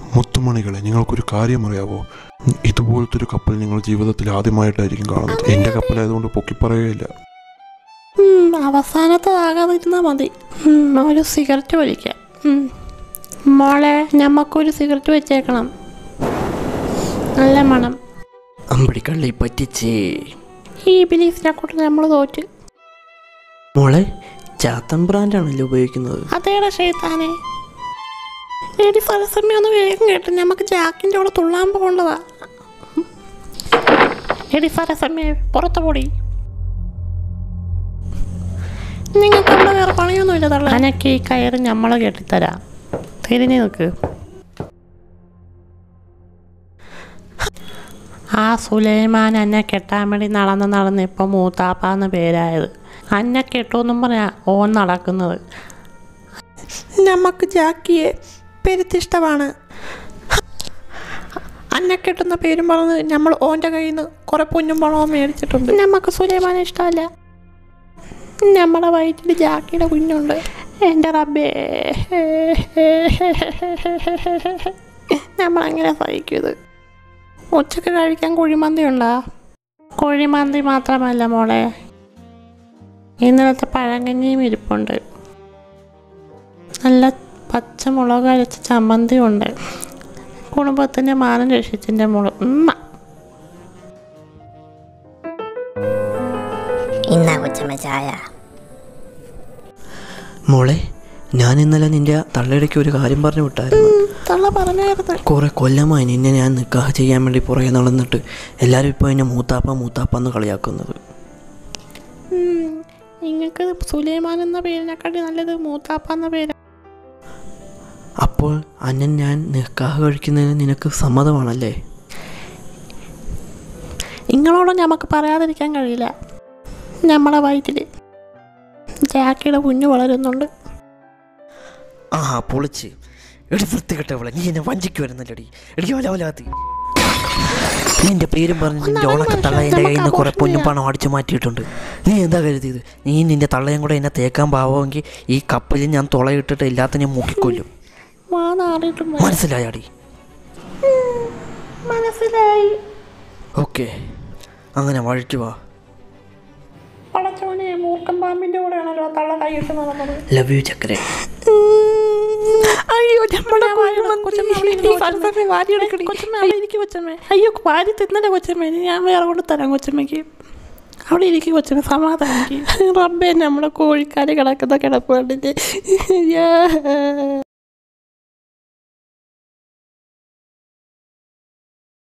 മുത്തുമണികളെ നിങ്ങൾക്കൊരു കാര്യം അറിയാവോ ഉം, ഇതുപോലത്തെ ഒരു കപ്പൽ നിങ്ങൾ ജീവിതത്തിൽ ആദ്യമായിട്ടായിരിക്കും കാണുന്നത് എൻ്റെ കപ്പലായതുകൊണ്ട് പൊക്കി പറയുകയില്ല ഉം, അവസാനത്തതാകാതിരുന്നാൽ മതി ഉം, ഒരു സിഗരറ്റ് വലിക്കാം ഉം. മോളെ ഞമ്മക്കൊരു സിഗരറ്റ് വെച്ചേക്കണം നല്ല മണം അമ്പടിക്കള്ളി പറ്റിച്ചേ ഈ ബിലീസിനെ കൊണ്ട് നമ്മൾ തോറ്റ് മോളെ ചാത്തൻ ബ്രാൻഡാണല്ലോ ഉപയോഗിക്കുന്നത് അതേടെ ഷെയ്ത്താനെ എടി സരസമ്മ ഒന്ന് വേഗം കേട്ട് നമുക്ക് ജാക്കിൻ്റെ കൂടെ തുള്ളാൻ പോകേണ്ടതാ എടി സരസമ്മയെ പുറത്തു പൊടി നിങ്ങൾക്ക് അവിടെ വേറെ പണിയൊന്നുമില്ല തള്ള അനക്ക് ഈ കയറ് ഞമ്മളെ കെട്ടിത്തരാം തിരിഞ്ഞു നിൽക്ക് ആ സുലൈമാൻ എന്നെ കെട്ടാൻ വേണ്ടി നടന്ന് നടന്ന് ഇപ്പം മൂത്താപ്പാന്ന് പേരായത് അന്നെ കെട്ടുമെന്നും പറഞ്ഞാ ഓൻ നടക്കുന്നത് നമുക്ക് ജാക്കിയെ പെരുത്തിഷ്ടമാണ് അന്നെ കെട്ടുന്ന പേരും പറഞ്ഞ് നമ്മൾ ഓൻ്റെ കയ്യിൽ നിന്ന് കുറെ പൊന്നും പണവും മേടിച്ചിട്ടുണ്ട് നമുക്ക് സുലൈമാനെ ഇഷ്ടമല്ല നമ്മുടെ വയറ്റിൽ ജാക്കിയുടെ കുഞ്ഞുണ്ട് എൻ്റെ റബ്ബേ നമ്മളെങ്ങനെ സഹിക്കും ഉച്ചക്ക് കഴിക്കാൻ കുഴിമന്തി ഉണ്ടോ കുഴിമന്തി മാത്രമല്ല മോളെ ഇന്നലത്തെ പഴങ്കഞ്ഞിയും ഇരിപ്പുണ്ട് നല്ല പച്ചമുളക് അരച്ച ചമ്മന്തി ഉണ്ട് കുടുംബത്തിൻ്റെ മാനം രക്ഷിച്ചിൻ്റെ മുളക് ഉമ്മ ഇന്നാ കൊച്ചമ്മ ചായ മോളെ ഞാൻ ഇന്നലെ നിന്റെ തള്ളയിടയ്ക്ക് ഒരു കാര്യം പറഞ്ഞു വിട്ടായിരുന്നു തള്ള പറഞ്ഞായിരുന്നു കുറെ കൊല്ലമായി നിന്നെ ഞാൻ നിക്കാഹ് ചെയ്യാൻ വേണ്ടി പുറകെ നടന്നിട്ട് എല്ലാവരും ഇപ്പോൾ എന്നെ മൂത്താപ്പ മൂത്താപ്പ എന്ന് കളിയാക്കുന്നത് നിങ്ങൾക്ക് സുലൈമാൻ എന്ന പേരിനെക്കാട്ടി നല്ലത് മൂത്താപ്പ എന്ന പേര് അപ്പോൾ അന്നൻ ഞാൻ നിക്കാഹ് കഴിക്കുന്നതിന് നിനക്ക് സമ്മതമാണല്ലേ നിങ്ങളോട് നമുക്ക് പറയാതിരിക്കാൻ കഴിയില്ല നമ്മളെ വയറ്റിൽ ജാക്കിയുടെ കുഞ്ഞ് വളരുന്നുണ്ട് ആ പൊളിച്ച് എടി വൃത്തികെട്ടവളെ നീ എന്നെ വഞ്ചിക്ക് വരുന്നല്ലടി എടി ഒലവലാത്തി നിന്റെ പേരും പറഞ്ഞ് നിന്റെ ഉണക്ക തള്ള എൻ്റെ കയ്യിൽ നിന്ന് കുറെ പൊന്നും പണം അടിച്ചു മാറ്റിയിട്ടുണ്ട് നീ എന്താ കരുതിയത് നീ നിന്റെ തള്ളയും കൂടെ എന്നെ തേക്കാൻ പാവമെങ്കിൽ ഈ കപ്പലിൽ ഞാൻ തുളയിട്ടിട്ട് ഇല്ലാത്ത ഞാൻ മുക്കിക്കൊല്ലും വാ നാറിയിട്ടും മനസ്സിലായാടി മനസ്സിലായി ഓക്കെ അങ്ങനെ വഴിക്ക് വാ പടച്ചോനെ മൂർക്കം പാമ്പിന്റെ കൂടെയാണല്ലോ തള്ള കൈയിട്ട് നടന്നത് ലവ് യു ചക്കരെ അയ്യോ നമ്മുടെ കൊച്ചമ്മ അയ്യോ വാരി തിന്നല്ലേ കൊച്ചമ്മ ഇനി ഞാൻ വേറെ കൊണ്ട് തരാം കൊച്ചമ്മയ്ക്ക് അവിടെ ഇരിക്കും കൊച്ചമ്മ സമാധാനിക്ക് റബ്ബേ നമ്മുടെ കോഴിക്കാര് കിടക്കുന്ന കിടപ്പ് കണ്ടിട്ട് യാ.